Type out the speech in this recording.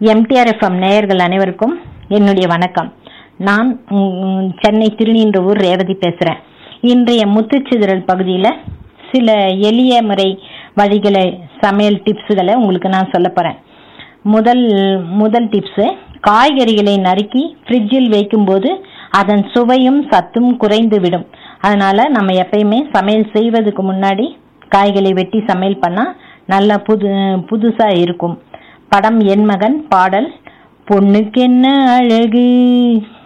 MTR FM நேயர்கள் அனைவருக்கும் என்னுடைய வணக்கம் நான் ம், சென்னை திருநீன்றவூர் ரேவதி பேசுறேன் இன்றைய முத்துச்சிதறல் பகுதியில சில எளிய முறை வழிகளை சமையல் டிப்ஸுகளை உங்களுக்கு நான் சொல்ல போறேன் முதல் முதல் டிப்ஸ் காய்கறிகளை நறுக்கி ஃப்ரிட்ஜில் வைக்கும்போது அதன் சுவையும் சத்தும் குறைந்து விடும் அதனால நம்ம எப்பயுமே சமையல் செய்வதற்கு முன்னாடி காய்களை வெட்டி சமையல் பண்ணா நல்லா புது புதுசா இருக்கும் படம் என் மகன் பாடல் பொண்ணுக்கென்ன அழகு